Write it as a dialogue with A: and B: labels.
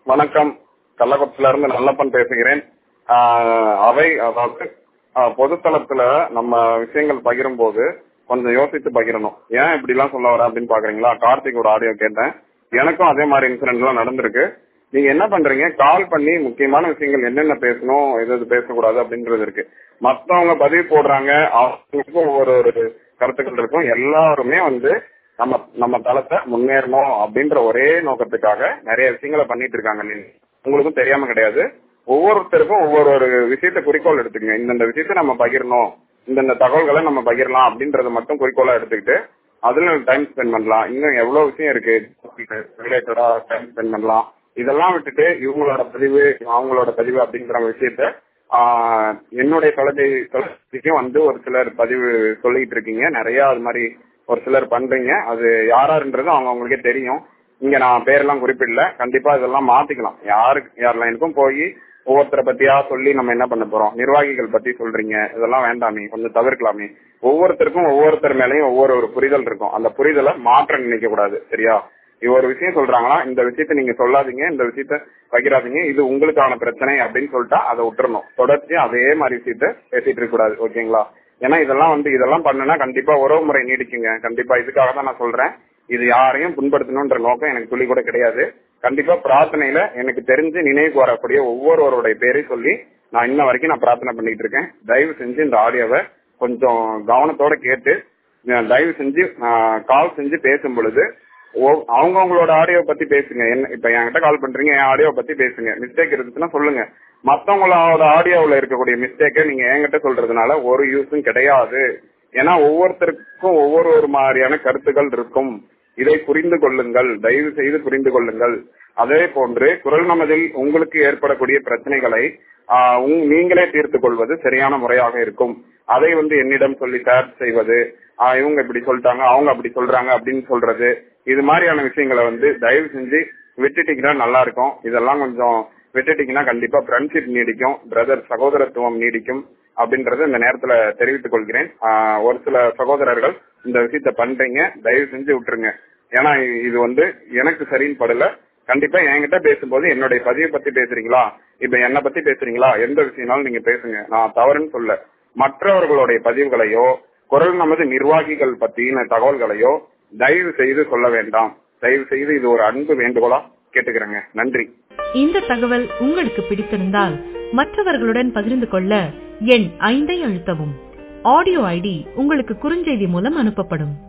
A: வணக்கம் கள்ளக்குளத்துல இருந்து நல்லப்பன் பேசுகிறேன் ஆஹ் அவை அதாவது ஆஹ் பொதுத்தளத்துல நம்ம விஷயங்கள் பகிரும் போது கொஞ்சம் யோசித்து பகிரணும் ஏன் இப்படி எல்லாம் சொல்ல வர அப்படின்னு பாக்குறீங்களா கார்த்திகோட ஆடியோ கேட்டேன் எனக்கும் அதே மாதிரி இன்சிடென்ட் எல்லாம் நடந்திருக்கு நீங்க என்ன பண்றீங்க கால் பண்ணி முக்கியமான விஷயங்கள் என்னென்ன பேசணும் எது எது பேசக்கூடாது அப்படின்றது இருக்கு மத்தவங்க பதிவு போடுறாங்க அவங்களுக்கும் ஒவ்வொரு ஒரு கருத்துக்கள் இருக்கும் எல்லாருமே வந்து நம்ம நம்ம தளத்தை முன்னேறணும் அப்படின்ற ஒரே நோக்கத்துக்காக நிறைய விஷயங்களை பண்ணிட்டு இருக்காங்க நீங்க உங்களுக்கும் தெரியாம கிடையாது ஒவ்வொருத்தருக்கும் ஒவ்வொரு ஒரு விஷயத்த குறிக்கோள் எடுத்துக்கங்க இந்தந்த விஷயத்த நம்ம பகிரணும் இந்தந்த தகவல்களை நம்ம பகிரலாம் அப்படின்றத மட்டும் குறிக்கோளா எடுத்துக்கிட்டு அதுல டைம் ஸ்பெண்ட் பண்ணலாம் இன்னும் எவ்வளவு விஷயம் இருக்கு ரிலேட்டடா டைம் ஸ்பெண்ட் பண்ணலாம் இதெல்லாம் விட்டுட்டு இவங்களோட பதிவு அவங்களோட பதிவு அப்படிங்கிற விஷயத்த ஆஹ் என்னுடைய தொலைபேசி தொலைபேசிக்கும் வந்து ஒரு சிலர் பதிவு சொல்லிட்டு இருக்கீங்க நிறைய அது மாதிரி ஒரு சிலர் பண்றீங்க அது யாராருன்றது அவங்க அவங்களுக்கே தெரியும் இங்க நான் பேரெல்லாம் குறிப்பிடல கண்டிப்பா இதெல்லாம் மாத்திக்கலாம் யாருக்கு யார் லைனுக்கும் போய் ஒவ்வொருத்தரை பத்தியா சொல்லி நம்ம என்ன பண்ண போறோம் நிர்வாகிகள் பத்தி சொல்றீங்க இதெல்லாம் வேண்டாமே கொஞ்சம் தவிர்க்கலாமே ஒவ்வொருத்தருக்கும் ஒவ்வொருத்தர் மேலயும் ஒவ்வொரு ஒரு புரிதல் இருக்கும் அந்த புரிதலை மாற்ற நினைக்க கூடாது சரியா இது ஒரு விஷயம் சொல்றாங்களா இந்த விஷயத்த நீங்க சொல்லாதீங்க இந்த விஷயத்த பகிராதீங்க இது உங்களுக்கான பிரச்சனை அப்படின்னு சொல்லிட்டா அதை விட்டுறணும் தொடர்ச்சி அதே மாதிரி விஷயத்த பேசிட்டு இருக்க கூடாது ஓகேங்களா ஏன்னா இதெல்லாம் வந்து இதெல்லாம் பண்ணுனா கண்டிப்பா உறவு முறை நீடிக்குங்க கண்டிப்பா இதுக்காக தான் நான் சொல்றேன் இது யாரையும் புண்படுத்தணும்ன்ற நோக்கம் எனக்கு துளி கூட கிடையாது கண்டிப்பா பிரார்த்தனையில எனக்கு தெரிஞ்சு நினைவுக்கு வரக்கூடிய ஒவ்வொருவருடைய பேரை சொல்லி நான் இன்ன வரைக்கும் நான் பிரார்த்தனை பண்ணிட்டு இருக்கேன் தயவு செஞ்சு இந்த ஆடியோவை கொஞ்சம் கவனத்தோட கேட்டு தயவு செஞ்சு கால் செஞ்சு பேசும் பொழுது அவங்கவுங்களோட ஆடியோ பத்தி பேசுங்க என்ன இப்ப என்கிட்ட கால் பண்றீங்க என் ஆடியோ பத்தி பேசுங்க மிஸ்டேக் இருந்துச்சுன்னா சொல்லுங்க மத்தவங்களோட ஆடியோவில் இருக்கக்கூடிய மிஸ்டேக்கை நீங்க என்கிட்ட சொல்றதுனால ஒரு யூஸும் கிடையாது ஏன்னா ஒவ்வொருத்தருக்கும் ஒவ்வொரு ஒரு மாதிரியான கருத்துக்கள் இருக்கும் இதை புரிந்து கொள்ளுங்கள் தயவு செய்து புரிந்து கொள்ளுங்கள் அதே போன்று குரல் நமதில் உங்களுக்கு ஏற்படக்கூடிய பிரச்சனைகளை நீங்களே தீர்த்து கொள்வது சரியான முறையாக இருக்கும் அதை வந்து என்னிடம் சொல்லி ஷேர் செய்வது இவங்க இப்படி சொல்லிட்டாங்க அவங்க அப்படி சொல்றாங்க அப்படின்னு சொல்றது இது மாதிரியான விஷயங்களை வந்து தயவு செஞ்சு விட்டுட்டீங்கன்னா நல்லா இருக்கும் இதெல்லாம் கொஞ்சம் விட்டுட்டீங்கன்னா கண்டிப்பா ஃப்ரெண்ட்ஷிப் நீடிக்கும் பிரதர் சகோதரத்துவம் நீடிக்கும் அப்படின்றத இந்த நேரத்துல தெரிவித்துக் கொள்கிறேன் ஒரு சில சகோதரர்கள் இந்த விஷயத்த பண்றீங்க தயவு செஞ்சு விட்டுருங்க ஏன்னா இது வந்து எனக்கு சரின்னு படல கண்டிப்பா என்கிட்ட பேசும்போது என்னுடைய பதிவை பத்தி பேசுறீங்களா இப்ப என்ன பத்தி பேசுறீங்களா எந்த விஷயம்னாலும் நீங்க பேசுங்க நான் தவறுன்னு சொல்ல மற்றவர்களுடைய பதிவுகளையோ குரல் நமது நிர்வாகிகள் பத்தின தகவல்களையோ தயவு செய்து சொல்ல வேண்டாம் தயவு செய்து இது ஒரு அன்பு வேண்டுகோளா கேட்டுக்கிறேங்க நன்றி
B: இந்த தகவல் உங்களுக்கு பிடித்திருந்தால் மற்றவர்களுடன் பகிர்ந்து கொள்ள எண் ஐந்தை அழுத்தவும் ஆடியோ ஐடி உங்களுக்கு குறுஞ்செய்தி மூலம் அனுப்பப்படும்